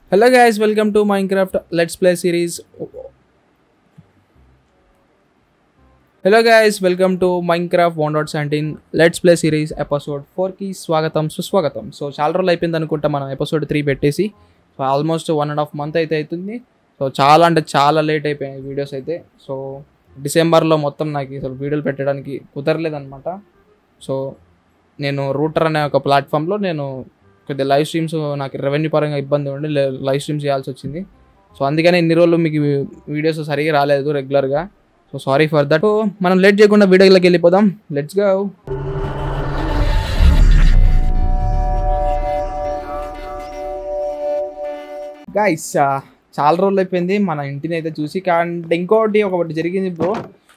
Hello guys, welcome to Minecraft Let's Play series. Hello guys welcome to Minecraft one dot seventeen let's play series episode ఫోర్కి స్వాగతం సుస్వాగతం so చాలా రోజులు అయిపోయింది అనుకుంటా మనం ఎపిసోడ్ త్రీ పెట్టేసి so almost one and half month అయితే అవుతుంది సో చాలా అంటే చాలా లేట్ అయిపోయాయి వీడియోస్ అయితే సో డిసెంబర్లో మొత్తం నాకు అసలు వీడియోలు పెట్టడానికి కుదరలేదన్నమాట సో నేను రూటర్ అనే ఒక ప్లాట్ఫామ్లో నేను కొద్దిగా లైవ్ స్ట్రీమ్స్ నాకు రెవెన్యూ పరంగా ఇబ్బంది ఉండి లైవ్ స్ట్రీమ్స్ చేయాల్సి వచ్చింది సో అందుకనే ఇన్ని రోజులు మీకు వీడియోస్ సరిగా రాలేదు రెగ్యులర్గా సో సారీ ఫర్ దట్ మనం లేట్ చేయకుండా వీడియోలోకి వెళ్ళిపోదాం లెట్స్ గో గైస్ చాలా రోజులు అయిపోయింది మన ఇంటిని అయితే చూసి అండ్ ఇంకోటి ఒకటి జరిగింది బ్రో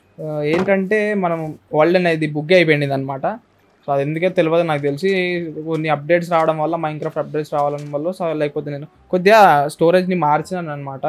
ఏంటంటే మనం వరల్డ్ అనేది బుక్ అయిపోయింది అనమాట సో అది ఎందుకే తెలియదు నాకు తెలిసి కొన్ని అప్డేట్స్ రావడం వల్ల మైన్క్రాఫ్ట్ అప్డేట్స్ రావడం వల్ల సో లేకపోతే నేను కొద్దిగా స్టోరేజ్ని మార్చినాను అనమాట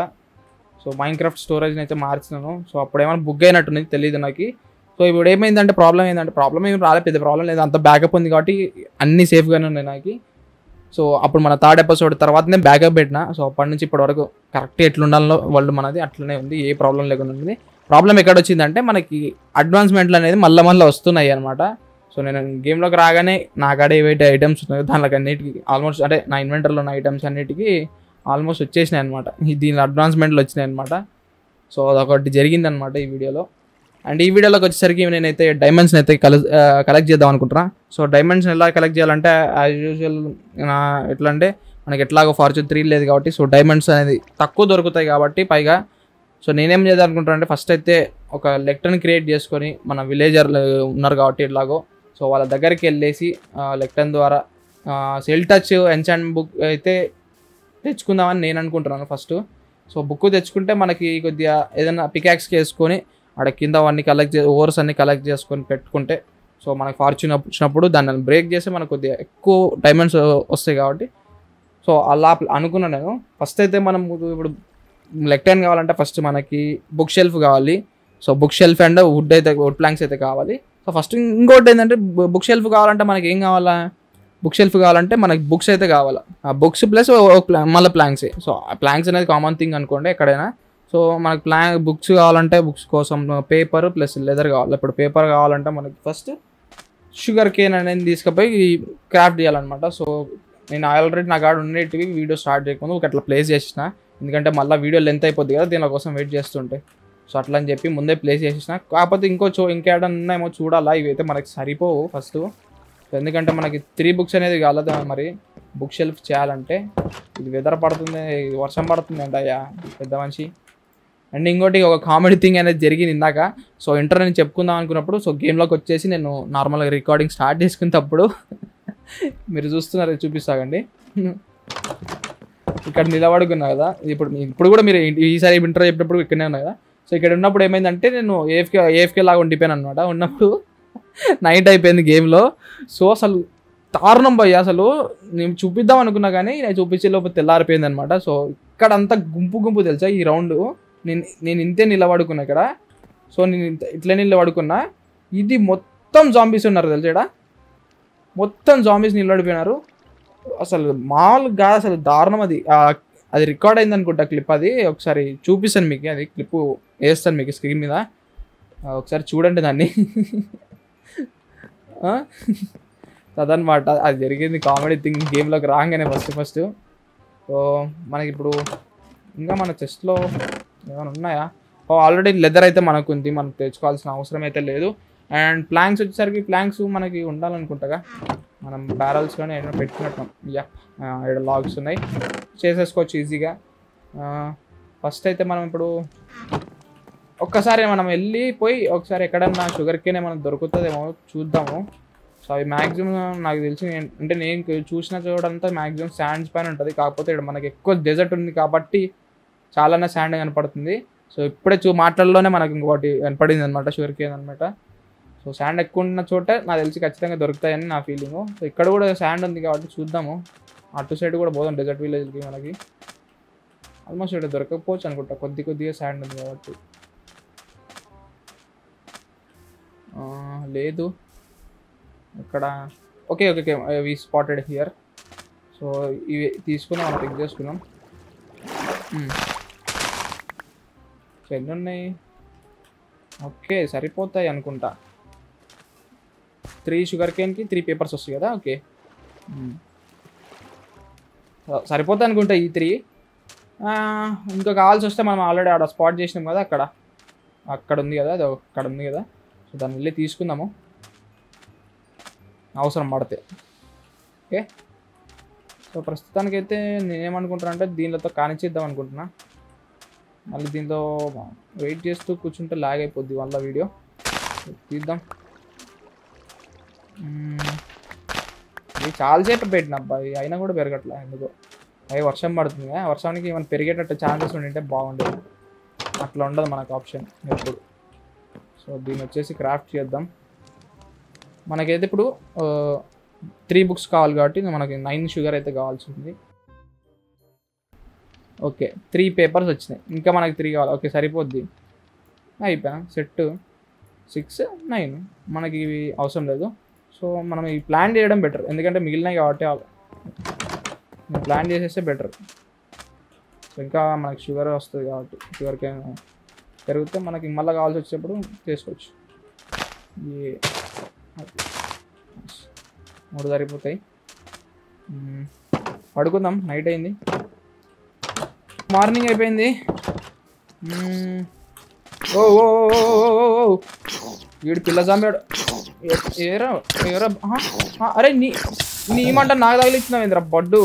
సో మైన్క్రాఫ్ట్ స్టోరేజ్ని అయితే మార్చినాను సో అప్పుడు ఏమైనా బుక్ అయినట్టుంది తెలియదు నాకు సో ఇప్పుడు ఏమైందంటే ప్రాబ్లం ఏంటంటే ప్రాబ్లం ఏమి రాలేదు పెద్ద ప్రాబ్లం లేదు అంత బ్యాకప్ ఉంది కాబట్టి అన్నీ సేఫ్గానే ఉన్నాయి నాకు సో అప్పుడు మన థర్డ్ ఎపిసోడ్ తర్వాత నేను బ్యాకప్ పెట్టిన సో అప్పటి నుంచి ఇప్పటి వరకు కరెక్ట్ ఎట్లుండాలో వాళ్ళు మనది అట్లనే ఉంది ఏ ప్రాబ్లం లేకుండా ఉంది ప్రాబ్లం ఎక్కడ వచ్చిందంటే మనకి అడ్వాన్స్మెంట్లు అనేది మళ్ళీ మళ్ళీ వస్తున్నాయి అనమాట సో నేను గేమ్లోకి రాగానే నా కాడ ఏవైతే ఐటమ్స్ ఉన్నాయో దానికి అన్నిటికీ ఆల్మోస్ట్ అంటే నా ఇన్వెంటర్లో ఉన్న ఐటమ్స్ అన్నిటికీ ఆల్మోస్ట్ వచ్చేసినాయి అనమాట దీని అడ్వాన్స్మెంట్లు వచ్చినాయి అనమాట సో అదొకటి జరిగిందనమాట ఈ వీడియోలో అండ్ ఈ వీడియోలోకి వచ్చేసరికి నేనైతే డైమండ్స్ని అయితే కల కలెక్ట్ చేద్దాం అనుకుంటున్నా సో డైమండ్స్ ఎలా కలెక్ట్ చేయాలంటే యాజ్ యూజువల్ ఎట్లా అంటే మనకి ఎట్లాగో ఫార్చ్యూన్ త్రీ లేదు కాబట్టి సో డైమండ్స్ అనేది తక్కువ దొరుకుతాయి కాబట్టి పైగా సో నేనేం చేద్దాం అనుకుంటున్నా అంటే ఫస్ట్ అయితే ఒక లెక్టర్ని క్రియేట్ చేసుకొని మన విలేజర్ ఉన్నారు కాబట్టి ఎట్లాగో సో వాళ్ళ దగ్గరికి వెళ్ళేసి లెక్టన్ ద్వారా సెల్ టచ్ ఎన్చాంట్ బుక్ అయితే తెచ్చుకుందామని నేను అనుకుంటున్నాను ఫస్ట్ సో బుక్ తెచ్చుకుంటే మనకి కొద్దిగా ఏదైనా పికాక్స్కి వేసుకొని ఆడ కింద అవన్నీ కలెక్ట్ చే ఓవర్స్ అన్ని కలెక్ట్ చేసుకొని పెట్టుకుంటే సో మనకి ఫార్చ్యూన్ వచ్చినప్పుడు దాన్ని బ్రేక్ చేస్తే మనకు కొద్దిగా ఎక్కువ డైమండ్స్ వస్తాయి కాబట్టి సో అలా అనుకున్నాను నేను ఫస్ట్ అయితే మనం ఇప్పుడు లెక్టైన్ కావాలంటే ఫస్ట్ మనకి బుక్ షెల్ఫ్ కావాలి so book shelf and wood అయితే వుడ్ ప్లాంక్స్ అయితే కావాలి సో ఫస్ట్ ఇంకోటి ఏంటంటే బుక్ షెల్ఫ్ కావాలంటే మనకి ఏం కావాలా బుక్ షెల్ఫ్ కావాలంటే మనకి బుక్స్ అయితే కావాలా ఆ బుక్స్ ప్లస్ మళ్ళీ ప్లాంక్స్ సో ప్లాంక్స్ అనేది కామన్ థింగ్ అనుకోండి ఎక్కడైనా సో మనకి ప్లా బుక్స్ కావాలంటే బుక్స్ కోసం పేపర్ ప్లస్ లెదర్ కావాలి ఇప్పుడు పేపర్ కావాలంటే మనకి ఫస్ట్ షుగర్ కేన్ అనేది తీసుకుపోయి క్రాఫ్ట్ చేయాలన్నమాట సో నేను ఆల్రెడీ నా కాడ ఉండేటివి వీడియో స్టార్ట్ చేయకుండా ఒక అట్లా ప్లేస్ చేసిన ఎందుకంటే మళ్ళీ వీడియో లెంత్ అయిపోద్ది కదా దీని కోసం వెయిట్ చేస్తుంటే సో అట్లా అని చెప్పి ముందే ప్లేస్ చేసేసిన కాకపోతే ఇంకో చూ ఇంకేడన్నా ఉన్నాయేమో చూడాలా ఇవైతే మనకి సరిపోవు ఫస్ట్ ఎందుకంటే మనకి త్రీ బుక్స్ అనేది కాలేదు మరి బుక్ షెల్ఫ్ చేయాలంటే ఇది వెదర్ పడుతుంది వర్షం పడుతుంది అంట అయ్యా పెద్ద మనిషి అండ్ ఇంకోటి ఒక కామెడీ థింగ్ అనేది జరిగింది ఇందాక సో ఇంటర్ నేను చెప్పుకుందాం అనుకున్నప్పుడు సో గేమ్లోకి వచ్చేసి నేను నార్మల్గా రికార్డింగ్ స్టార్ట్ చేసుకునేటప్పుడు మీరు చూస్తున్నారు చూపిస్తాగండి ఇక్కడ నిలబడుకున్నా కదా ఇప్పుడు ఇప్పుడు కూడా మీరు ఈసారి ఇంటర్ చెప్పినప్పుడు ఇక్కడనే ఉన్నా కదా సో ఇక్కడ ఉన్నప్పుడు ఏమైందంటే నేను ఏఎఫ్కే ఏఎఫ్కే లాగా ఉండిపోయాను అనమాట ఉన్నప్పుడు నైట్ అయిపోయింది గేమ్లో సో అసలు దారుణం పోయి అసలు నేను చూపిద్దాం అనుకున్నా కానీ నేను చూపించే లోపు తెల్లారిపోయింది అనమాట సో ఇక్కడ అంతా గుంపు గుంపు తెలుసా ఈ రౌండ్ నేను నేను ఇంతే నిలబడుకున్నా ఇక్కడ సో నేను ఇట్లా నిలబడుకున్నా ఇది మొత్తం జాంబీస్ ఉన్నారు తెలుసా మొత్తం జాంబీస్ నిలబడిపోయినారు అసలు మామూలుగా కాదు అసలు దారుణం అది అది రికార్డ్ అయింది అనుకుంటా క్లిప్ అది ఒకసారి చూపిస్తాను మీకు అది క్లిప్ వేస్తాను మీకు స్క్రీన్ మీద ఒకసారి చూడండి దాన్ని అదనమాట అది జరిగింది కామెడీ థింగ్ గేమ్లోకి రాగానే ఫస్ట్ ఫస్ట్ సో మనకి ఇప్పుడు ఇంకా మన చెస్ట్లో ఏమైనా ఉన్నాయా ఓ ఆల్రెడీ లెదర్ అయితే మనకు ఉంది మనకు తెచ్చుకోవాల్సిన అవసరం అయితే లేదు అండ్ ప్లాంక్స్ వచ్చేసరికి ప్లాంక్స్ మనకి ఉండాలనుకుంటాగా మనం బ్యారల్స్ కానీ ఏమైనా పెట్టుకున్నట్టు యా ఇక్కడ లాగ్స్ ఉన్నాయి చేసేసుకోవచ్చు ఈజీగా ఫస్ట్ అయితే మనం ఇప్పుడు ఒక్కసారి మనం వెళ్ళి పోయి ఒకసారి ఎక్కడన్నా షుగర్ కేన్ ఏమైనా దొరుకుతుందేమో చూద్దాము సో అవి మ్యాక్సిమం నాకు తెలిసి అంటే నేను చూసిన చోటంతా మ్యాక్సిమం శాండ్స్ పైన ఉంటుంది కాకపోతే ఇక్కడ మనకి ఎక్కువ డెజర్ట్ ఉంది కాబట్టి చాలానే శాండ్ కనపడుతుంది సో ఇప్పుడే చూ మాటల్లోనే మనకి ఇంకోటి కనపడింది అనమాట షుగర్ కేన్ అనమాట సో శాండ్ ఎక్కువ ఉన్న చోట నాకు తెలిసి ఖచ్చితంగా దొరుకుతాయని నా ఫీలింగ్ సో ఇక్కడ కూడా శాండ్ ఉంది కాబట్టి చూద్దాము అటు సైడ్ కూడా పోదాం డెజర్ట్ విలేజ్కి మనకి ఆల్మోస్ట్ ఇక్కడ దొరకకపోవచ్చు అనుకుంటా కొద్ది కొద్దిగా శాండ్ ఉంది కాబట్టి లేదు ఇక్కడ okay okay okay we spotted here so ఇవి తీసుకుని మనం పిక్ చేసుకున్నాం మ్మ్. సో ఎన్ని ఉన్నాయి ఓకే సరిపోతాయి అనుకుంటా త్రీ షుగర్ కేన్కి త్రీ పేపర్స్ వస్తాయి కదా ఓకే మ్మ్. స- సరిపోతాయి అనుకుంటా ఈ త్రీ ఇంకా కావాల్సి వస్తే మనం ఆల్రెడీ ఆడ స్పాట్ చేసినాం కదా అక్కడ అక్కడ ఉంది కదా అది అక్కడ ఉంది కదా సో దాన్ని వెళ్ళి తీసుకుందాము అవసరం పడితే ఓకే సో ప్రస్తుతానికైతే నేనేమనుకుంటున్నా అంటే దీనితో కానిచ్చేద్దాం అనుకుంటున్నా మళ్ళీ దీంతో వెయిట్ చేస్తూ కూర్చుంటే లాగ్ అయిపోద్ది వల్ల వీడియో తీద్దాం మ్మ్. ఇది చాలాసేపు పెట్టిన అబ్బాయి అయినా కూడా పెరగట్లే ఎందుకో అవి వర్షం పడుతుంది కదా, వర్షానికి ఏమైనా పెరిగేటట్టు ఛాన్సెస్ ఉండింటే బాగుండేది అట్లా ఉండదు మనకు ఆప్షన్ ఎప్పుడు సో దీన్ని వచ్చేసి క్రాఫ్ట్ చేద్దాం మనకైతే ఇప్పుడు త్రీ బుక్స్ కావాలి కాబట్టి మనకి నైన్ షుగర్ అయితే కావాల్సి ఉంది ఓకే త్రీ పేపర్స్ వచ్చినాయి ఇంకా మనకి త్రీ కావాలి ఓకే సరిపోద్ది అయిపోయా సెట్ సిక్స్ నైన్ మనకి ఇవి అవసరం లేదు సో మనం ఈ ప్లాన్ చేయడం బెటర్ ఎందుకంటే మిగిలినాయి కాబట్టి ప్లాన్ చేసేస్తే బెటర్ సో ఇంకా మనకి షుగర్ వస్తుంది కాబట్టి షుగర్కి పెరిగితే మనకి మళ్ళీ కావాల్సి వచ్చేటప్పుడు చేసుకోవచ్చు ఈ మూడు సరిపోతాయి మ్మ్. పడుకుందాం నైట్ అయింది మార్నింగ్ అయిపోయింది మ్మ్. ఓ ఓ ఓ, ఓ, ఓ, ఓ, ఓ. వీడు పిల్ల చంపాడు ఏ- ఏరా ఏరా ఆహా, ఆ, అరే నీ నీ మంట నాకు తగిలిచ్చినావు ఇంద్ర బడ్డు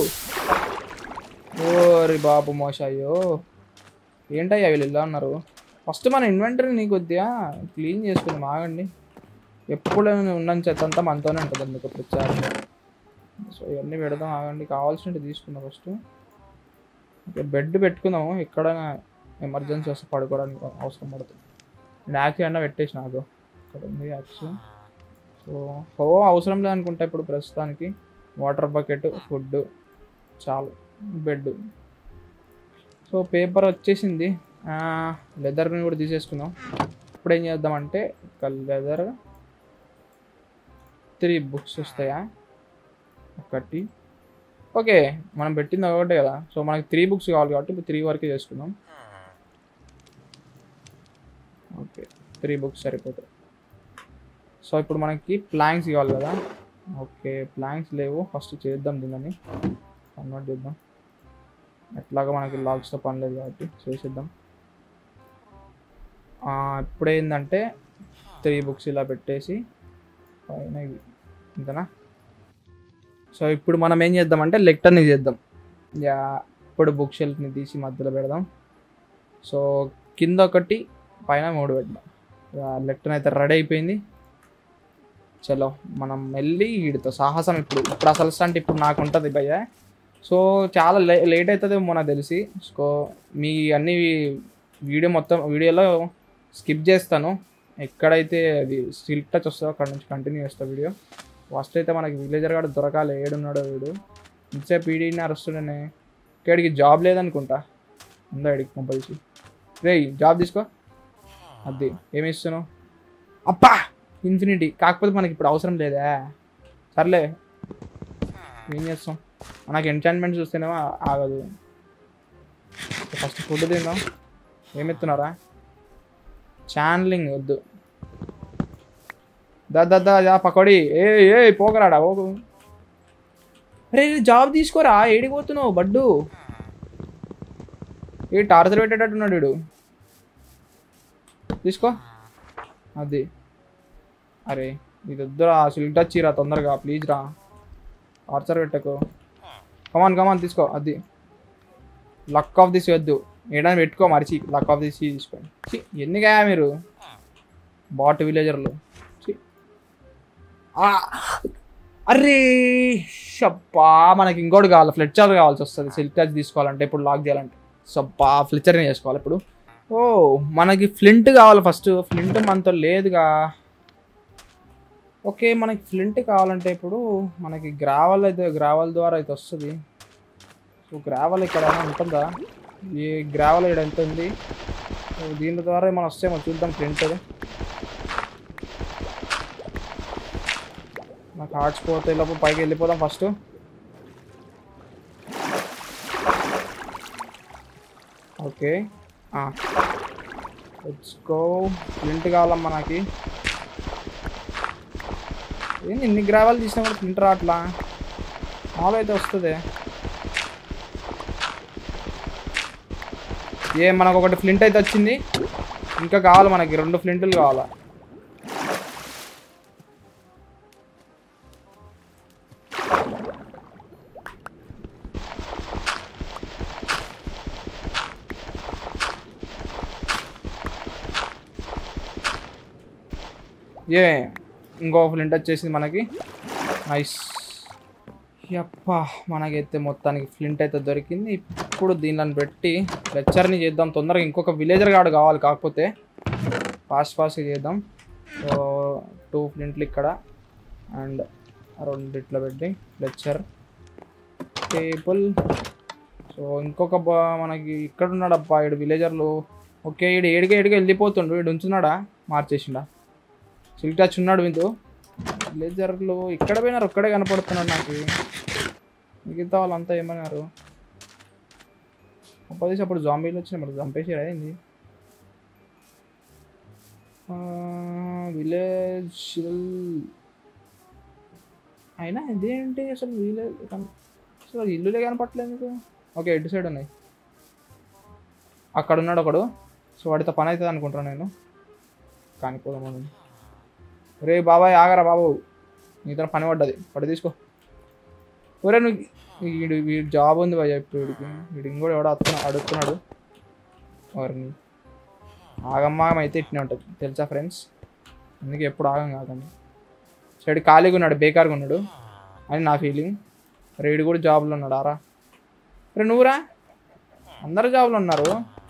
ఓరి బాబు మోష అయ్యో ఏంటయ్యా వీళ్ళు ఇలా అన్నారు ఫస్ట్ మన ఇన్వెంటరీ నీకు కొద్దిగా క్లీన్ చేసుకుందాం ఆగండి ఎప్పుడు ఉన్న చెత్త అంతా మనతోనే ఉంటుంది అందుకు ప్రచారం సో ఇవన్నీ పెడదాం ఆగండి కావాల్సినవి తీసుకుందాం ఫస్ట్ ఓకే బెడ్ పెట్టుకుందాము ఎక్కడైనా ఎమర్జెన్సీ వస్తే పడుకోవడానికి అవసరం పడుతుంది నేను యాక్స్ అన్న పెట్టేసి నాకు ఇక్కడ ఉంది యాక్స్ సో హో అవసరం లేదనుకుంటా ఇప్పుడు ప్రస్తుతానికి వాటర్ బకెట్ ఫుడ్ చాలు బెడ్ సో పేపర్ వచ్చేసింది లెదర్ని కూడా తీసేసుకుందాం ఇప్పుడు ఏం చేద్దామంటే ఒక లెదర్ త్రీ బుక్స్ వస్తాయా ఒకటి ఓకే మనం పెట్టింది ఒకటే కదా సో మనకి త్రీ బుక్స్ కావాలి కాబట్టి ఇప్పుడు త్రీ వరకే చేసుకుందాం ఓకే త్రీ బుక్స్ సరిపోతాయి సో ఇప్పుడు మనకి ప్లాంక్స్ కావాలి కదా ఓకే ప్లాంక్స్ లేవు ఫస్ట్ చేద్దాం దీన్ని కన్వర్ట్ చేద్దాం ఎట్లాగా మనకి లాగ్స్తో పని లేదు కాబట్టి చేసేద్దాం ఆ, ఇప్పుడు ఏంటంటే త్రీ బుక్స్ ఇలా పెట్టేసి పైన ఇవి ఇంతనా సో ఇప్పుడు మనం ఏం చేద్దామంటే లెక్టర్ని చేద్దాం యా ఇప్పుడు బుక్ షెల్ఫ్ని తీసి మధ్యలో పెడదాం సో కింద ఒకటి పైన మూడు పెడదాం లెక్టర్ అయితే రెడీ అయిపోయింది చలో మనం వెళ్ళి వీడితో సాహసం ఇప్పుడు ఇప్పుడు అసలు అంటే ఇప్పుడు నాకు ఉంటుంది భయ్య సో చాలా లే లేట్ అవుతుంది నాకు తెలిసి సో మీ అన్ని వీడియో మొత్తం వీడియోలో స్కిప్ చేస్తాను ఎక్కడైతే అది సిల్క్ టచ్ వస్తుందో అక్కడ నుంచి కంటిన్యూ చేస్తా వీడియో ఫస్ట్ అయితే మనకి విలేజర్ గాడు దొరకాలి ఏడున్నాడో వీడు ఇంతసేపు ఈడీని అరుస్తుండేనే ఇక్కడికి జాబ్ లేదనుకుంటా ఉందా ఇడికి కంపల్సరీ రే జాబ్ తీసుకో అది ఏమి ఇస్తున్నావు అప్పా ఇన్ఫినిటీ కాకపోతే మనకి ఇప్పుడు అవసరం లేదా సర్లే ఏం చేస్తాం నాకు ఎంటర్టైన్మెంట్ చూస్తేనేమో ఆగదు ఫస్ట్ ఫుడ్ తిందాం ఏమెత్తున్నారా ఛానలింగ్ వద్దు దా దా దా దా పకోడి ఏ ఏ పోకరాడా పోకు అరే జాబ్ తీసుకోరా ఏడికి పోతున్నావు బడ్డు ఏ టార్చర్ పెట్టేటట్టున్నాడు వీడు తీసుకో అది అరే ఇది వద్దురా సిల్క్ టచ్ రా తొందరగా ప్లీజ్ రా టార్చర్ పెట్టకు కమాన్ కమాన్ తీసుకో అది లక్ ఆఫ్ దిస్ వద్దు ఏడని పెట్టుకో మరిచి లక్ ఆఫ్ దిస్ తీసుకోండి ఛీ, ఎన్నిగా మీరు బాట్ విలేజర్లు ఛీ. ఆ, అరే షప్పా మనకి ఇంకోటి కావాలి ఫ్లెచ్చర్ కావాల్సి వస్తుంది సిల్క్ టచ్ తీసుకోవాలంటే ఇప్పుడు లాక్ చేయాలంటే సప్పా ఫ్లెచ్చర్ని చేసుకోవాలి ఇప్పుడు ఓ మనకి ఫ్లింట్ కావాలి ఫస్ట్ ఫ్లింట్ మనతో లేదుగా ఓకే మనకి ఫ్లింట్ కావాలంటే ఇప్పుడు మనకి గ్రావల్ అయితే గ్రావల్ ద్వారా అయితే వస్తుంది సో గ్రావల్ ఇక్కడ ఏమైనా ఉంటుందా ఈ గ్రావల్ ఇక్కడ ఎంత ఉంది సో దీని ద్వారా మనం వస్తేమో చూద్దాం ఫ్లింట్ నాకు హార్ట్స్ పోతే లోపు పైకి వెళ్ళిపోదాం ఫస్ట్ ఓకే తెచ్చుకో ఫ్లింట్ కావాలమ్మా నాకు ఏంది ఇన్ని గ్రావాలు తీసినా కూడా ఫ్లింట్ రావట్లా మామూలు అయితే వస్తుంది ఏ మనకు ఒకటి ఫ్లింట్ అయితే వచ్చింది ఇంకా కావాలి మనకి రెండు ఫ్లింటులు కావాలా ఏ ఇంకో ఫ్లింట్ వచ్చేసింది మనకి నైస్ యప్పా మనకైతే మొత్తానికి ఫ్లింట్ అయితే దొరికింది ఇప్పుడు దీనిని పెట్టి లెక్చర్ని చేద్దాం తొందరగా ఇంకొక విలేజర్ గార్డ్ కావాలి కాకపోతే ఫాస్ట్ ఫాస్ట్గా చేద్దాం సో టూ ఫ్లింట్లు ఇక్కడ అండ్ రెండు ఇట్లా పెట్టి లెక్చర్ టేబుల్ సో ఇంకొక బా- మనకి ఇక్కడ ఉన్నాడు అబ్బా ఈడు విలేజర్లు ఓకే ఈడు ఏడిగా ఏడిగా వెళ్ళిపోతుండు వీడు ఉంచున్నాడా మార్చేసిండా సిల్క్ టచ్ ఉన్నాడు వీళ్ళు విలేజర్లు ఇక్కడ పోయినారు ఒక్కడే కనపడుతున్నాడు నాకు మిగతా వాళ్ళంతా ఏమన్నారు అప్పదేసి అప్పుడు జాంబీలు వచ్చినాయి మరి చంపేసారు అయింది విలేజ్ అయినా ఇదేంటి అసలు విలేజ్ అసలు ఇల్లులే కనపట్లేదు మీకు ఓకే ఎటు సైడ్ ఉన్నాయి అక్కడ ఉన్నాడు ఒకడు సో వాడితో పని అవుతుంది అనుకుంటున్నాను నేను కానీ పోదాం రే బాబాయ్ ఆగరా బాబు నీతో పని పడ్డది పడి తీసుకో ఒరే నువ్వు వీడు వీడి జాబ్ ఉంది భయ్య ఇప్పుడు వీడికి వీడు ఇంకోటి ఎవడో అడుగుతున్నా అడుగుతున్నాడు వారిని ఆగమ్మాగం అయితే ఇట్నే ఉంటుంది తెలుసా ఫ్రెండ్స్ అందుకే ఎప్పుడు ఆగం కాకండి సైడ్ ఖాళీగా ఉన్నాడు బేకార్గా ఉన్నాడు అని నా ఫీలింగ్ రేడు కూడా జాబ్లో ఉన్నాడు ఆరా రే నువ్వురా అందరు జాబ్లో ఉన్నారు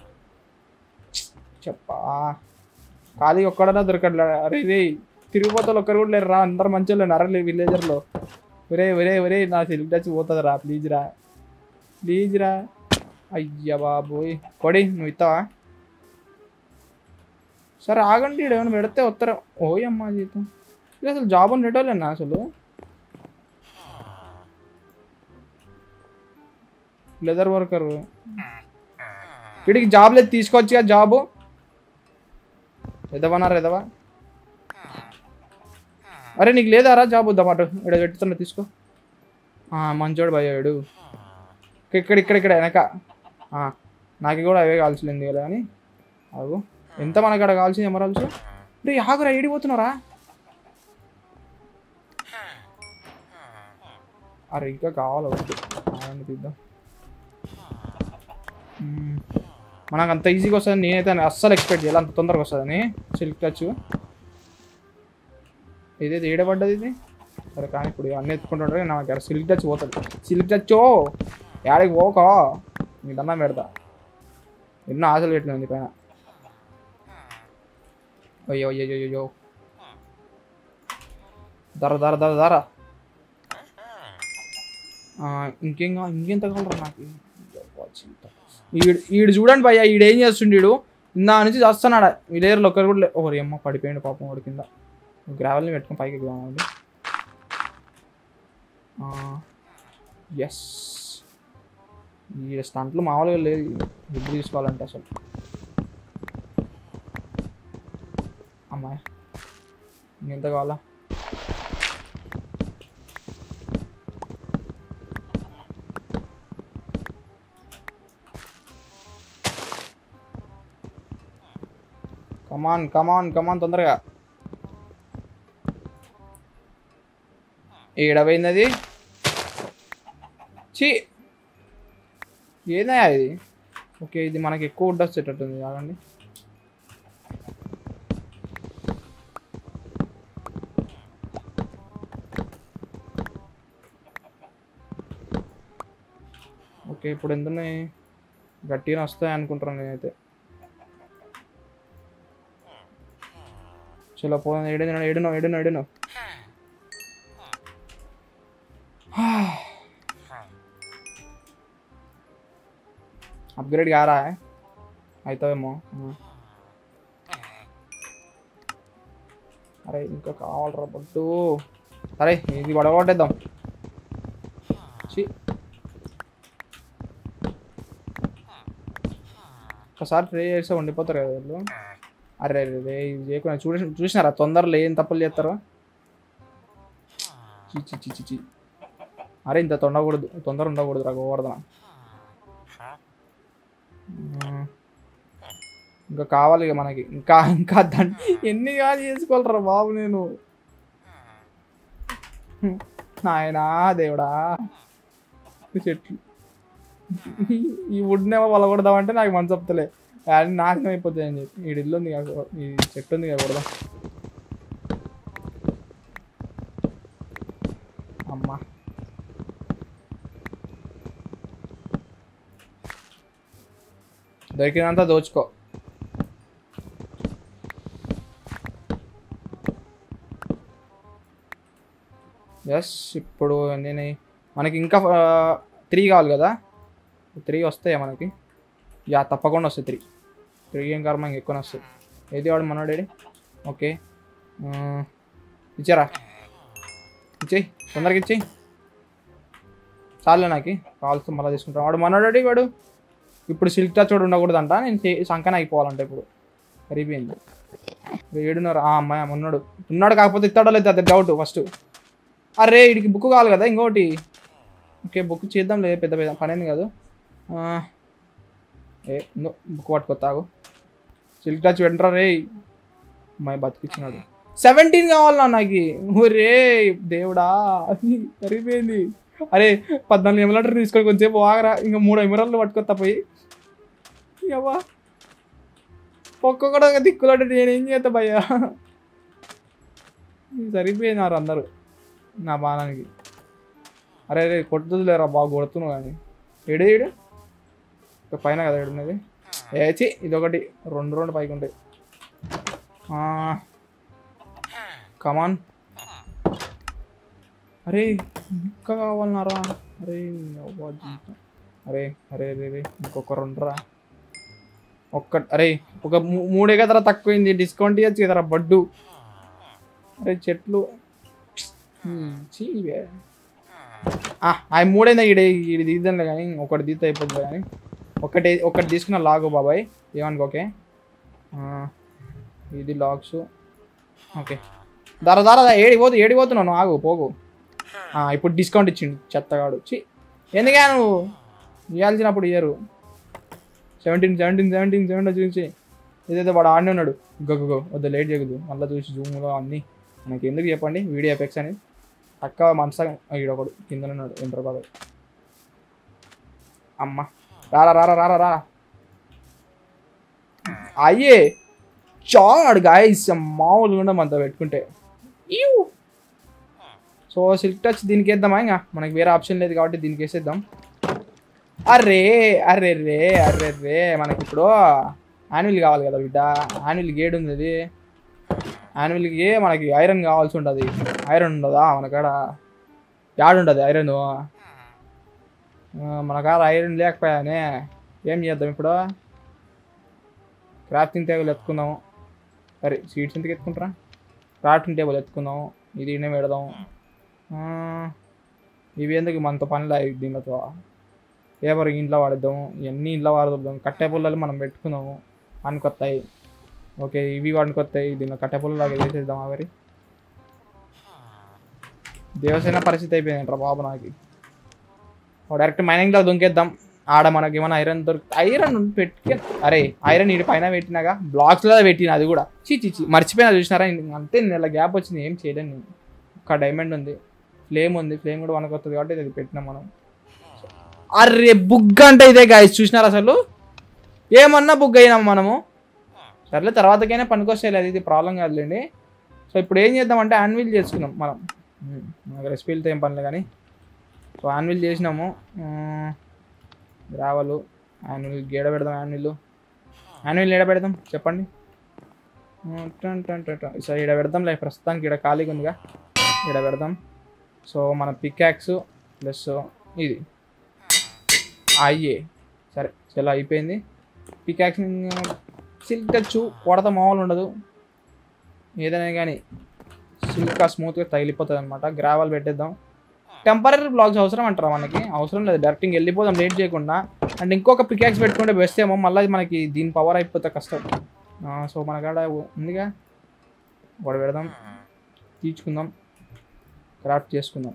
చెప్పా ఖాళీగా ఒక్కడన్నా దొరకట్లే అరే రే తిరిగిపోతారు ఒక్కరు కూడా లేరు రా అందరు మంచిగా ఉన్నారు అరే విలేజర్లో ఒరే ఒరే ఒరే నా సిల్క్ టచ్ పోతుంది రా ప్లీజ్ రా ప్లీజ్ రా అయ్యా బాబోయ్ కొడి నువ్వు ఇస్తావా సరే ఆగండి ఈడ ఏమైనా పెడితే వస్తారా ఓయ్ అమ్మా జీతం ఇది అసలు జాబ్ ఉండేటోళ్ళేనా అసలు లెదర్ వర్కర్ వీడికి జాబ్ లేదు తీసుకోవచ్చుగా జాబు ఎదవన్నారు ఎదవా అరే నీకు లేదారా జాబ్ వద్దా పాటు ఇక్కడ పెట్టుతున్నా తీసుకో ఆ, మంచోడు భయ్యాడు ఇక్కడ ఇక్కడ ఇక్కడ వెనక ఆ, నాకు కూడా అవే కావాల్సింది కదా అని అవు ఎంత మనకు అక్కడ కావాల్సింది ఎమరాల్సి రే ఆగురా ఏడిపోతున్నారా అరే ఇంకా కావాలి వద్దు ఆగండి తీద్దాం మ్మ్. మనకు అంత ఈజీగా వస్తుంది నేనైతే అస్సలు ఎక్స్పెక్ట్ చేయాలి అంత తొందరగా వస్తుందని సిల్క్ టచ్ ఇదేది ఏడబడ్డది ఇది సరే కానీ ఇప్పుడు అన్నీ ఎత్తుకుంటుంటే నాకు సిల్క్ టచ్ పోతుంది సిల్క్ టచ్ యాడికి పోక నీ దండం పెడతా ఎన్నో ఆశలు పెట్టిన పైన అయ్యో అయ్యో అయ్యో అయ్యో ధర ధర ధర ధర ఆ, ఇంకేం కావాలి ఇంకెంత కావాలరా నాకు ఈడు ఈడు చూడండి భయ్య ఈడు ఏం చేస్తుండు ఈడు ఇందా నుంచి చేస్తున్నాడు విలేయర్లు ఒక్కరు కూడా ఓరి అమ్మ పడిపోయిండు పాపం వాడి కింద గ్రావెల్ని పెట్టుకుని పైకి ఎక్కుదామండి ఎస్ ఈ స్టంట్లు మామూలుగా లేదు దిబ్బు తీసుకోవాలంటే అసలు అమ్మాయి ఇంకెంత కావాలా కమాన్ కమాన్ కమాన్ తొందరగా ఏడవైంది చి ఏదయ్యా ఇది ఓకే ఇది మనకి ఎక్కువ వుడ్ వచ్చేటట్టుంది కాదండి ఓకే ఇప్పుడు ఎంత ఉన్నాయి గట్టిగా వస్తాయి అనుకుంటున్నాను నేనైతే చలో పో ఏడును ఏడును ఏడును ఏడును అప్గ్రేడ్ కారా అవుతావేమో అరే ఇంకా కావాలరా పట్టు అరే ఇది పడగొట్టేద్దాం చి ఒకసారి ట్రై చేస్తే ఉండిపోతారు కదా వీళ్ళు అరే అరే రే ఇది చేయకుండా చూడ చూసినారా తొందరలో ఏం తప్పులు చేస్తారో చి చి చి చి చి అరే ఇంత తొండకూడదు తొందర ఉండకూడదు రా గోవర్ధన ఉమ్. ఇంకా కావాలి ఇక మనకి ఇంకా ఇంకా దాన్ని ఎన్ని కాదు చేసుకోవాలరా బాబు నేను నాయనా దేవుడా ఈ చెట్లు ఈ వుడ్నేమో వలగొడదామంటే నాకు మనసు చెప్తలే అది నాశనం అయిపోతాయి అని చెప్పి ఈ ఇల్లు ఉంది కదా, ఈ చెట్టు ఉంది కదా కొడదాం అమ్మా దొరికినంత దోచుకో ఎస్ ఇప్పుడు నేను మనకి ఇంకా త్రీ కావాలి కదా త్రీ వస్తాయా మనకి యా తప్పకుండా వస్తాయి త్రీ త్రీ ఏం కర్మ ఇంక ఎక్కువ వస్తాయి ఏది వాడు మనోడేడి ఓకే ఆ, ఇచ్చారా ఇచ్చేయి తొందరగా ఇచ్చేయి చాలే నాకు కావాల్సి మళ్ళీ తీసుకుంటాను వాడు మనోడేడి వాడు ఇప్పుడు సిల్క్ టచ్ కూడా ఉండకూడదంట నేను చే- సంకన అయిపోవాలంట ఇప్పుడు సరిపోయింది ఏడున్నర ఆ అమ్మాయి ఉన్నాడు ఉన్నాడు కాకపోతే ఇస్తాడో లేదు అది డౌట్ ఫస్ట్ అరే వీడికి బుక్ కావాలి కదా ఇంకోటి ఓకే బుక్ చేద్దాం లేదు పెద్ద పెద్ద పనేది కాదు ఆ, ఏ బుక్ పట్టుకొత్తాగు సిల్క్ టచ్ వెంటరా రే అమ్మాయి బతికిచ్చినాడు సెవెంటీన్ కావాలన్నా నాకు రే దేవుడా సరిపోయింది అరే పద్నాలుగు ఎమలాటర్ తీసుకొని కొంచెంసేపు ఆగరా ఇంకా మూడు ఎమరాలు పట్టుకొత్తా పోయి అవ్వా ఒక్కొక్కడు ఒక దిక్కులాంటి నేనేం చేస్తా భయ్యా సరిపోయినారు అందరూ నా బాణానికి అరే రే కొట్టుదులేరా బాగా కొడుతున్నావు కానీ ఏడు ఏడు ఇక పైన కదా ఏడున్నది ఏచి ఇదొకటి రెండు రెండు పైకి ఉంటాయి కమాన్ అరే ఇంకా కావాలన్నారా అరే అవ్వ జీవితం. అరే అరే అరే అరే ఇంకొక రెండు రా ఒక్క అరే ఒక మూ- మూడే కదరా తక్కువైంది డిస్కౌంట్ ఇవ్వచ్చు కదరా బడ్డు అరే చెట్లు హ్మ్, చీ ఇవే. ఆ, ఆ మూడైందా ఈడ ఈడ తీద్దాంలే కానీ ఒకటి తీస్తే అయిపోతుంది కానీ ఒకటి ఒకటి తీసుకున్న లాగు బాబాయ్ ఏమనుకోకే ఆ, ఇది లాగ్స్ ఓకే దారా దారా దా, ఏడి పోతు ఏడి పోతున్నావు నువ్వు ఆగు పోగు ఆ, ఇప్పుడు డిస్కౌంట్ ఇచ్చిండు చెత్తగాడు చి ఎందుకే నువ్వు ఇవ్వాల్సినప్పుడు ఇయ్యరు సెవెంటీన్ సెవెంటీన్ సెవెంటీన్ సెవెంటీన్ చూసి ఏదైతే వాడు ఆడనే ఉన్నాడు గొగ్గో వద్ద లేట్ చేయదు మళ్ళీ చూసి జూమ్లో అన్నీ మనకి ఎందుకు చెప్పండి వీడియో ఎఫెక్ట్స్ అని తక్కువ మనసగం ఈడొకడు కింద ఉన్నాడు ఇంటర్ బాబు అమ్మ రారా రారా రారా రారా అయ్యే చాడు గాయస్ మామూలుగా ఉండదు మనతో పెట్టుకుంటే ఈవ్. సో సిల్క్ టచ్ దీనికి వేద్దామా ఇంకా మనకి వేరే ఆప్షన్ లేదు కాబట్టి దీనికి వేసేద్దాం అరే అరే రే అరే రే మనకి ఇప్పుడు యాన్యువల్ కావాలి కదా బిడ్డ యాన్యువల్ గేడ్ ఉంది అది యాన్యువల్కి మనకి ఐరన్ కావాల్సి ఉంటుంది ఐరన్ ఉండదా మన కాడ యాడ్ ఉండదు ఐరన్ మన కాడ ఐరన్ లేకపోయానే ఏం చేద్దాం ఇప్పుడు క్రాఫ్టింగ్ టేబుల్ ఎత్తుకుందాము సరే సీట్స్ ఎందుకు ఎత్తుకుంటారా క్రాఫ్టింగ్ టేబుల్ ఎత్తుకుందాం ఇది ఈయన పెడదాం ఆ, ఇవి ఎందుకు మనతో పనిలే దీనితో పేపర్ ఇంట్లో వాడదాం ఇవన్నీ ఇంట్లో వాడదాం కట్టె పుల్లలు మనం పెట్టుకుందాము పనికొస్తాయి ఓకే ఇవి పనికొస్తాయి దీనిలో కట్టె పుల్లలాగా వేసేద్దాం అవరి దేవసేన పరిస్థితి అయిపోయింది బాబు నాకు డైరెక్ట్ మైనింగ్లో దొంకేద్దాం ఆడ మనకి ఏమైనా ఐరన్ దొరికి ఐరన్ పెట్టి అరే ఐరన్ ఇటు పైన పెట్టినాగా బ్లాక్స్లో పెట్టిన అది కూడా చీ చీ చీ మర్చిపోయినా చూసినారా అంతే నెల గ్యాప్ వచ్చింది ఏం చేయలేను నేను ఒక డైమండ్ ఉంది ఫ్లేమ్ ఉంది ఫ్లేమ్ కూడా మనకు వస్తుంది కాబట్టి ఇది పెట్టినాం మనం అరే బుగ్గ అంటే ఇదే గాయస్ చూసినారా అసలు ఏమన్నా బుగ్ అయినాం మనము సర్లే తర్వాతకైనా పనికొస్తాయి అది ఇది ప్రాబ్లం కాదులేండి సో ఇప్పుడు ఏం చేద్దామంటే యాన్విల్ చేసుకున్నాం మనం ఉమ్, మనకు రెసిపీలతో ఏం పనిలే కానీ సో యాన్విల్ చేసినాము రావలు యాన్యువల్ గేడ పెడదాం యాన్యువల్ యాన్యువల్ ఏడ పెడదాం చెప్పండి ఉమ్, టన్ టన్ టన్ టన్. సో ఈడ పెడదాంలే ప్రస్తుతానికి ఈడ ఖాళీగా ఉందిగా ఈడ పెడదాం సో మన పికాక్స్ ప్లస్ ఇది అయ్యే సరే చాలా అయిపోయింది పికాక్స్ సిల్క్ టచ్ కొడత మామూలు ఉండదు ఏదైనా కానీ సిల్క్ స్మూత్గా తగిలిపోతుంది అనమాట గ్రావల్ పెట్టేద్దాం టెంపరీ బ్లాక్స్ అవసరం అంటారా మనకి అవసరం లేదు డైరెక్ట్ ఇంక వెళ్ళిపోదాం లేట్ చేయకుండా అండ్ ఇంకొక పికాక్స్ పెట్టుకుంటే బెస్ట్ ఏమో మళ్ళీ మనకి దీని పవర్ అయిపోతే కష్టం సో మన కాడ ఉందిగా ఒకటి పెడదాం తీర్చుకుందాం క్రాఫ్ట్ చేసుకుందాం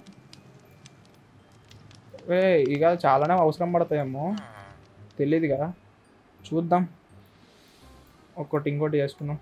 ఏ ఇక చాలానే అవసరం పడతాయేమో తెలియదు కదా చూద్దాం ఒక్కటి ఇంకోటి చేసుకుందాం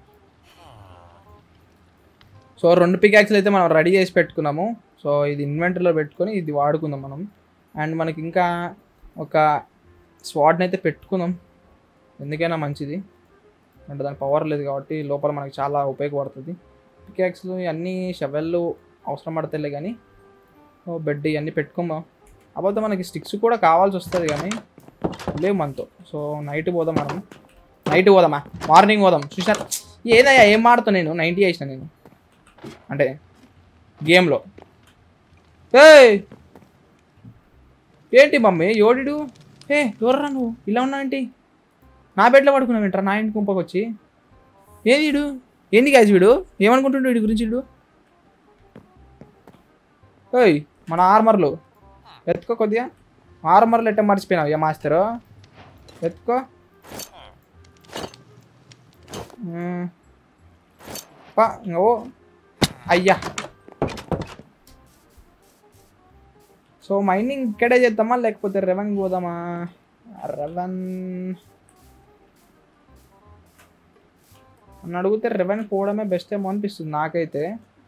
సో రెండు పికాక్స్లు అయితే మనం రెడీ చేసి పెట్టుకున్నాము సో ఇది ఇన్వెంటరీలో పెట్టుకొని ఇది వాడుకుందాం మనం అండ్ మనకి ఇంకా ఒక స్వాడ్ని అయితే పెట్టుకుందాం ఎందుకైనా మంచిది అంటే దాని పవర్ లేదు కాబట్టి లోపల మనకి చాలా ఉపయోగపడుతుంది పికాక్స్లు ఇవన్నీ షవెళ్ళు అవసరం పడతాయిలే కానీ బెడ్ ఇవన్నీ పెట్టుకుందాం అబద్ధం మనకి స్టిక్స్ కూడా కావాల్సి వస్తుంది కానీ లేవు మనతో సో నైట్ పోదాం మనం నైట్ పోదామా మార్నింగ్ పోదాం చూసారు ఏదయ్యా ఏం ఆడుతా నేను నైంటీ వేసిన నేను అంటే గేమ్లో ఏయ్ ఏంటి మమ్మీ యోడిడు ఏ ఎవర్రా నువ్వు ఇలా ఉన్నావు ఏంటి నా బెడ్లో పడుకున్నావు ఏంట్రా నా ఇంటి కుంపకు వచ్చి ఏది వీడు ఏంది గాయస్ వీడు ఏమనుకుంటుండు వీడి గురించి వీడు ఓయ్ మన ఆర్మర్లు ఎత్తుకో కొద్దిగా ఆర్మర్లు ఎట్ట మర్చిపోయినావు ఏ మాస్టరు ఎత్తుకో మ్మ్. పా ఇంక ఓ అయ్యా సో మైనింగ్ ఇక్కడే చేద్దామా లేకపోతే రెవెన్ పోదామా రెవెన్ నన్ను అడిగితే రెవెన్ పోవడమే బెస్ట్ ఏమో అనిపిస్తుంది నాకైతే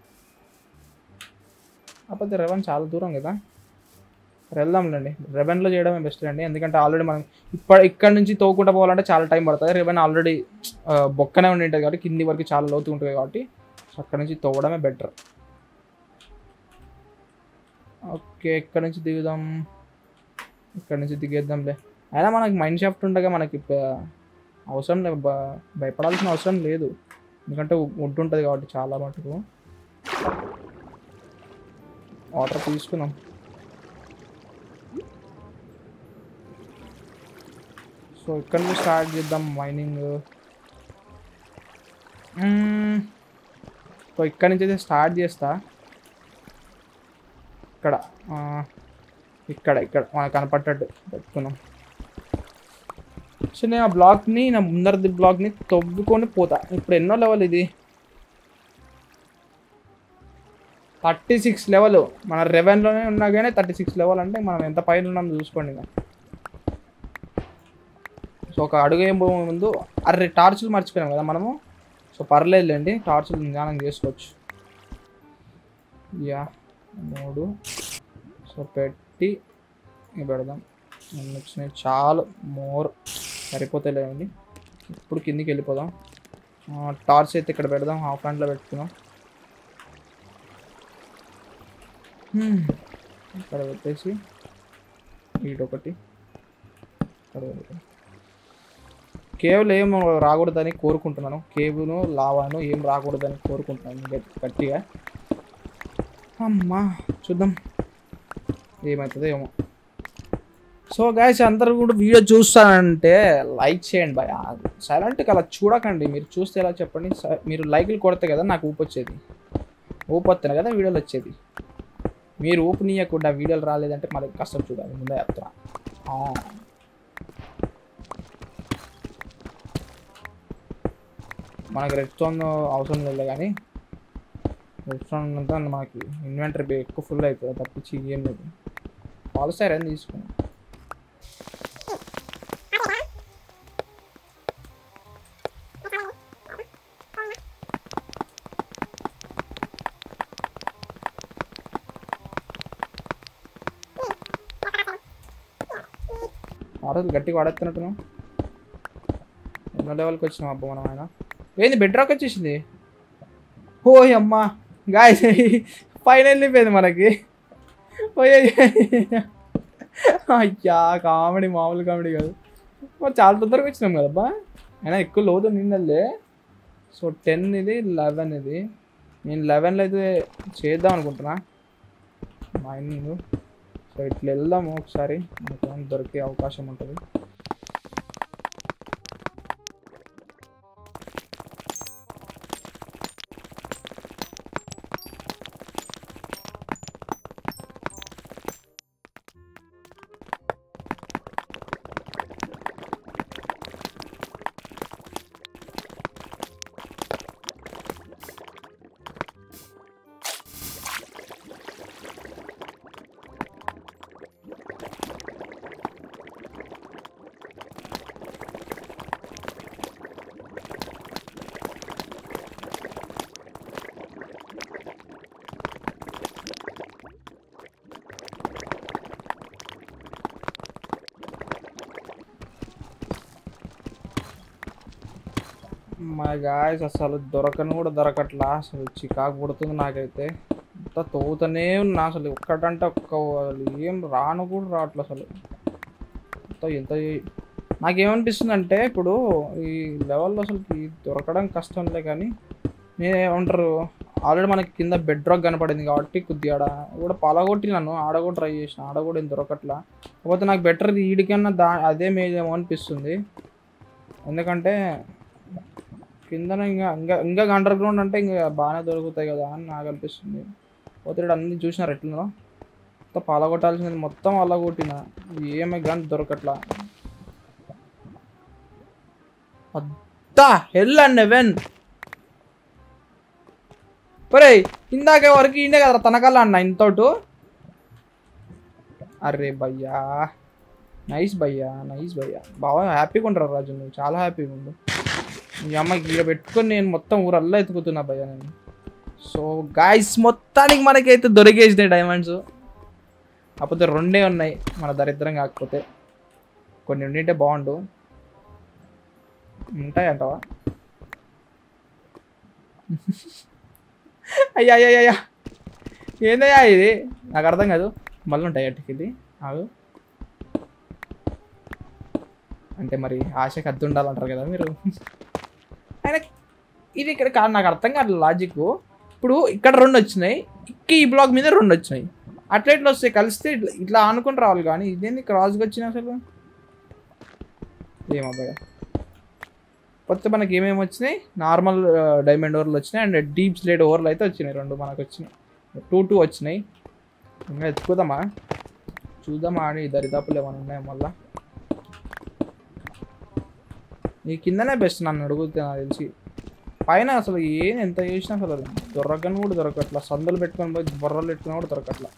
కాకపోతే రెవెన్ చాలా దూరం కదా వెళ్దాంలేండి రెవెన్లో చేయడమే బెస్ట్ అండి ఎందుకంటే ఆల్రెడీ మనం ఇప్పుడు ఇక్కడ నుంచి తోకుంటా పోవాలంటే చాలా టైం పడుతుంది రెవెన్ ఆల్రెడీ బొక్కనే ఉండి ఉంటుంది కాబట్టి కింది వరకు చాలా లోతు ఉంటుంది కాబట్టి సో అక్కడ నుంచి తవ్వడమే బెటర్ ఓకే ఇక్కడ నుంచి దిగుదాం ఇక్కడ నుంచి దిగేద్దాంలే అయినా మనకి మైండ్ షాఫ్ట్ ఉండగా మనకి ప- అవసరం లేదు భ- భయపడాల్సిన అవసరం లేదు ఎందుకంటే వుడ్ ఉంటుంది కాబట్టి చాలా మటుకు వాటర్ తీసుకుందాం సో ఇక్కడ నుంచి స్టార్ట్ చేద్దాం మైనింగ్ సో ఇక్కడ నుంచి అయితే స్టార్ట్ చేస్తా ఇక్కడ ఆ, ఇక్కడ ఇక్కడ మనకు కనపడ్డట్టు పెట్టుకున్నాం సో నేను ఆ బ్లాక్ని నా ముందరది బ్లాక్ని తవ్వుకొని పోతా ఇప్పుడు ఎన్నో లెవెల్ ఇది థర్టీ సిక్స్ లెవెల్ మన రెవెన్లోనే ఉన్నా కానీ థర్టీ సిక్స్ లెవెల్ అంటే మనం ఎంత పైన ఉన్నాం చూసుకోండి ఇక సో ఒక అడుగు ఏం పోయే ముందు అర్రే టార్చులు మర్చిపోయాం కదా మనము సో పర్లేదులేండి టార్చులు జ్ఞానం చేసుకోవచ్చు యా మూడు సో పెట్టి ఇవి పెడదాం ఎన్ని వచ్చినాయి చాలు మోర్ సరిపోతలేదండి ఇప్పుడు కిందికి వెళ్ళిపోదాం టార్చ్ అయితే ఇక్కడ పెడదాం హాఫ్ హ్యాండ్లో పెట్టుకుందాం Hmm. ఇక్కడ పెట్టేసి వీటొకటి ఇక్కడ పెడదాం కేవలం ఏం రాకూడదని కోరుకుంటున్నాను కేవును లావాను ఏం రాకూడదని కోరుకుంటున్నాను గట్- గట్టిగా అమ్మా చూద్దాం ఏమవుతుందో ఏమో సో గాయస్ అందరూ కూడా వీడియో చూస్తానంటే లైక్ చేయండి భయ సైలెంట్గా అలా చూడకండి మీరు చూస్తే ఎలా చెప్పండి స- మీరు లైక్లు కొడితే కదా నాకు ఊపు వచ్చేది ఊపు వస్తేనే కదా వీడియోలు వచ్చేది మీరు ఊపు నీయకుండా వీడియోలు రాలేదంటే మళ్ళీ కష్టం చూడాలి ముందే చెప్తున్నా ఆ. మనకి రెడ్ స్టోన్ అవసరం లేదు కానీ రెడ్ స్టోన్ అంతా మనకి ఇన్వెంటరీ ఎక్కువ ఫుల్ అవుతుంది తప్పించి ఏం లేదు పాలిస్టర్ ఏం తీసుకున్నాం ఆ రోజు గట్టిగా వాడేస్తున్నట్టున్నాం ఎన్నో లెవెల్కి వచ్చినాం అబ్బా మనం ఆయన ఏంది బెడ్ రాక్ వచ్చేసింది ఓ అమ్మా గాయ పైన వెళ్ళిపోయింది మనకి ఓయ్ అయ్యా కామెడీ మామూలు కామెడీ కాదు మరి చాలా తొందరగా వచ్చినాం కదబ్బా అయినా ఎక్కువ లోతు నిన్నలే సో టెన్ ఇది లెవెన్ ఇది నేను లెవెన్లో అయితే చేద్దాం అనుకుంటున్నా మైనింగ్ సో ఇట్లా వెళ్దాము ఒకసారి మనకు ఏమైనా దొరికే అవకాశం ఉంటుంది మా గాయస్ అసలు దొరకని కూడా దొరకట్లా అసలు చికాకు పుడుతుంది నాకైతే అంత తోగుతూనే ఉన్నా అసలు ఒక్కటంటే ఒక్క ఏం రాను కూడా రావట్లేదు అసలు అంత ఎంత ఏ- నాకేమనిపిస్తుంది అంటే ఇప్పుడు ఈ లెవెల్లో అసలుకి దొరకడం కష్టంలే కానీ నేనేమంటారు ఆల్రెడీ మనకి కింద బెడ్ రాక్ కనపడింది కాబట్టి కొద్దిగా ఆడ కూడా పలగొట్టినాను ఆడ కూడా ట్రై చేసిన ఆడ కూడా ఏం దొరకట్లా కాకపోతే నాకు బెటర్ ఈడికన్నా దా అదే మేజేమో అనిపిస్తుంది ఎందుకంటే కింద ఇంకా ఇంకా ఇంకా అండర్ గ్రౌండ్ అంటే ఇంకా బాగానే దొరుకుతాయి కదా అని నాకు అనిపిస్తుంది పోతే ఇక్కడ అన్ని చూసినారు ఎట్లుందో మొత్తం పలగొట్టాల్సింది మొత్తం అలా కొట్టిన ఏమే కానీ దొరకట్లా అద్దా హెల్ అండ్ ఎవెన్ ఒరే ఇందాకే వరకు ఇండే కదా తనకల్లా అన్న ఇంతోటు అరే భయ్యా నైస్ భయ్యా నైస్ భయ్యా బాగా హ్యాపీగా ఉంటారు రాజు నువ్వు చాలా హ్యాపీగా ఉండు మీ అమ్మకి ఇక్కడ పెట్టుకొని నేను మొత్తం ఊరల్లా ఎత్తుకుతున్నా భయ్యా నేను సో గాయస్ మొత్తానికి మనకైతే దొరికేసినాయి డైమండ్స్ కాకపోతే రెండే ఉన్నాయి మన దరిద్రం కాకపోతే కొన్ని ఉండింటే బాగుండు ఉంటాయి అంటావా అయ్యా అయ్యా అయ్యా ఏందయ్యా ఇది నాకు అర్థం కాదు మళ్ళీ ఉంటాయి అట్టుకి ఇది ఆగు అంటే మరి ఆశకి అద్దు ఉండాలంటారు కదా మీరు ఆయన ఇది ఇక్కడ కాదు నాకు అర్థం కాదు లాజిక్ ఇప్పుడు ఇక్కడ రెండు వచ్చినాయి ఇక్క ఈ బ్లాక్ మీద రెండు వచ్చినాయి అట్లా ఇట్లా వస్తాయి కలిస్తే ఇట్లా ఇట్లా ఆనుకొని రావాలి కానీ ఇదేంది క్రాస్గా వచ్చిన అసలు ఏమబ్బాయి కొత్త మనకి ఏమేమి వచ్చినాయి నార్మల్ డైమండ్ ఓవర్లు వచ్చినాయి అండ్ డీప్ స్లేట్ ఓవర్లు అయితే వచ్చినాయి రెండు మనకు వచ్చినాయి టూ టూ వచ్చినాయి ఇంకా ఎత్తుకుదామా చూద్దామా అని దరిదాపులు ఏమైనా ఉన్నాయో మళ్ళా నీ కిందనే బెస్ట్ నన్ను అడుగుతే నాకు తెలిసి పైన అసలు ఏం ఎంత చేసినా అసలు దొరకని కూడా దొరకట్లా సందులు పెట్టుకొని పోయి బొర్రలు పెట్టుకుని కూడా దొరకట్లా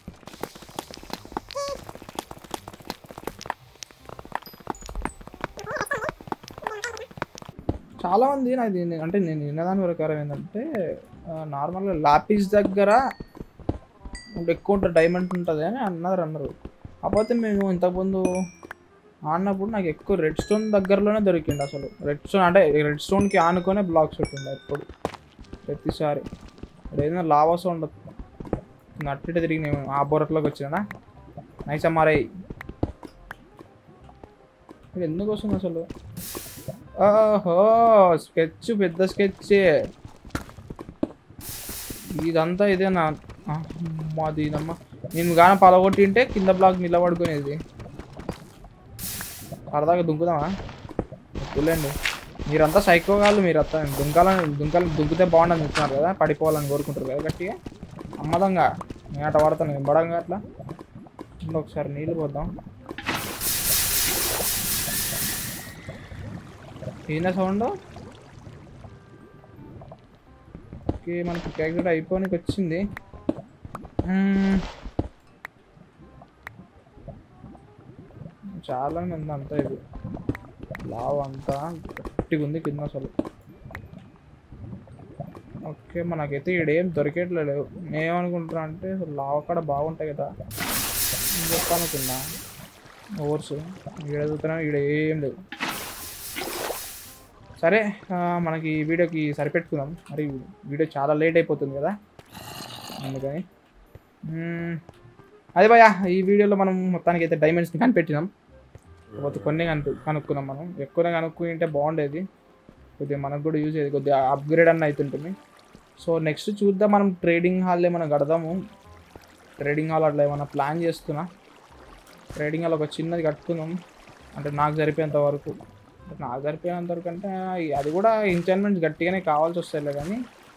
చాలా మంది నాకు దీన్ని- అంటే నేను విన్నదాని ప్రకారం ఏంటంటే నార్మల్గా లాపీస్ దగ్గర ఎక్కువ ఉంటుంది డైమండ్ ఉంటుంది అని అన్నారు అన్నారు కాకపోతే మేము ఇంతకుముందు ఆడినప్పుడు నాకు ఎక్కువ రెడ్ స్టోన్ దగ్గరలోనే దొరికింది అసలు రెడ్ స్టోన్ అంటే రెడ్ స్టోన్కి ఆనుకొనే బ్లాక్స్ పెట్టింది ఎప్పుడు ప్రతిసారి ఇప్పుడు ఏదైనా లావా సౌండ్ అట్టిట తిరిగి నేను ఆ బొరట్లోకి వచ్చినా నైస్ అమ్మారై ఇది ఎందుకు వస్తుంది అసలు ఓహో స్కెచ్ పెద్ద స్కెచ్ ఇదంతా ఇదేనా మాది ఇదమ్మా నేను గాన పలగొట్టింటే కింద బ్లాక్ నిలబడుకునేది సరదాగా దుంకుదామా వద్దులేండి మీరంతా సైకో వాళ్ళు మీరు అంతా దుంకాలని దుంకాలని దుంకితే బాగుండని చెప్తున్నారు కదా పడిపోవాలని కోరుకుంటారు కదా గట్టిగా అమ్మదంగా నేను అట్లా పడతాను నేను పడంగా అట్లా ఇందులో ఒకసారి నీళ్ళు పోద్దాం ఏందా సౌండ్ ఓకే మనకి కేక్ కూడా అయిపోనికి వచ్చింది మ్మ్. చాలా మంది అంతా ఇది లావ్ అంతా గట్టిగా ఉంది కింద అసలు ఓకే మనకైతే ఈడ ఏం దొరికేట్లేదు నేనేమనుకుంటున్నా అంటే అసలు లావ్ అక్కడ బాగుంటాయి కదా నేను చెప్పనుకున్నా ఓవర్స్ ఈడ చూస్తున్నా ఈడ ఏం లేవు సరే ఆ, మనకి ఈ వీడియోకి సరిపెట్టుకుందాం మరి వీడియో చాలా లేట్ అయిపోతుంది కదా అందుకని మ్మ్. అదే భయ ఈ వీడియోలో మనం మొత్తానికి అయితే డైమండ్స్ని కనిపెట్టినాం కాకపోతే కొన్ని కను కనుక్కున్నాం మనం ఎక్కువనే కనుక్కుంటే బాగుండేది కొద్దిగా మనకు కూడా యూజ్ అయ్యేది కొద్దిగా అప్గ్రేడ్ అన్న అవుతుంటుంది సో నెక్స్ట్ చూద్దాం మనం ట్రేడింగ్ హాల్ ఏమైనా కడదాము ట్రేడింగ్ హాల్ అట్లా ఏమైనా ప్లాన్ చేస్తున్నా ట్రేడింగ్ హాల్ ఒక చిన్నది కట్టుకుందాం అంటే నాకు సరిపోయేంత వరకు అంటే నాకు సరిపోయేంత వరకు అంటే అది కూడా ఎంచాన్మెంట్స్ గట్టిగానే కావాల్సి వస్తాయిలే కానీ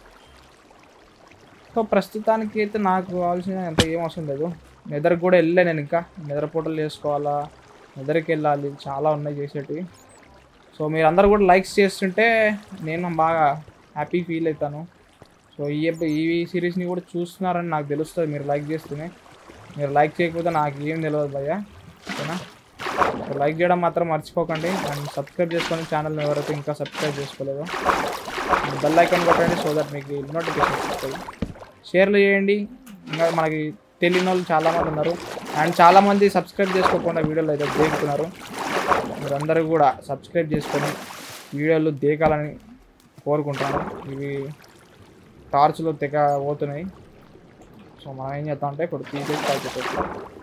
సో ప్రస్తుతానికి అయితే నాకు కావాల్సిన అంత ఏం అవసరం లేదు నిద్రకు కూడా వెళ్ళలే నేను ఇంకా నిద్ర పూటలు చేసుకోవాలా నిద్రకి వెళ్ళాలి చాలా ఉన్నాయి చేసేటివి సో మీరందరూ కూడా లైక్స్ చేస్తుంటే నేను బాగా హ్యాపీ ఫీల్ అవుతాను సో ఈ ఎప్- ఈ సిరీస్ని కూడా చూస్తున్నారని నాకు తెలుస్తుంది మీరు లైక్ చేస్తూనే మీరు లైక్ చేయకపోతే నాకు ఏం తెలియదు భయ్య ఓకేనా సో లైక్ చేయడం మాత్రం మర్చిపోకండి అండ్ సబ్స్క్రైబ్ చేసుకోండి ఛానల్ని ఎవరైతే ఇంకా సబ్స్క్రైబ్ చేసుకోలేదో బెల్ ఐకాన్ కొట్టండి సో దట్ మీకు నోటిఫికేషన్ వస్తాయి షేర్లు చేయండి ఇంకా మనకి తెలియని వాళ్ళు చాలామంది ఉన్నారు అండ్ చాలామంది సబ్స్క్రైబ్ చేసుకోకుండా వీడియోలు అయితే దేకుతున్నారు మీరందరూ కూడా సబ్స్క్రైబ్ చేసుకొని వీడియోలు దేకాలని కోరుకుంటాను ఇవి టార్చ్లో తెగ పోతున్నాయి సో మనం ఏం చేద్దాం అంటే ఇప్పుడు తీసేసి పైకి పెట్టు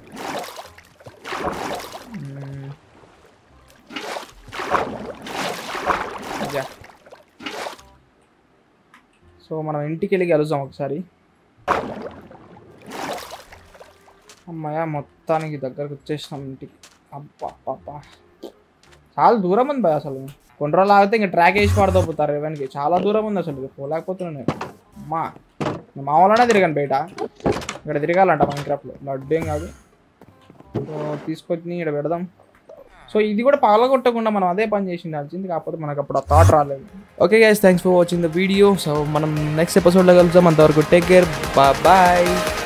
యా సో మనం ఇంటికి వెళ్ళి కలుద్దాం ఒకసారి అమ్మాయ మొత్తానికి దగ్గరకు వచ్చేసినాం ఇంటికి అబ్బా అబ్బా చాలా దూరం ఉంది భయ అసలు కొన్ని రోజులు ఆగితే ఇంకా ట్రాక్ వేసి పడదోపుతారు రెవెన్కి చాలా దూరం ఉంది అసలు పోలేకపోతున్నాను నేను అమ్మా నేను మామూలుగానే తిరిగాను బయట ఇక్కడ తిరగాలంట మైన్క్రాఫ్ట్లో లడ్డు ఏం కాదు సో తీసుకొచ్చి ఇక్కడ పెడదాం సో ఇది కూడా పగలగొట్టకుండా మనం అదే పని చేసి ఉండాల్సింది కాకపోతే మనకు అప్పుడు ఆ థాట్ రాలేదు okay guys thanks for watching the video so మనం నెక్స్ట్ ఎపిసోడ్లో కలుద్దాం అంతవరకు టేక్ కేర్ బాయ్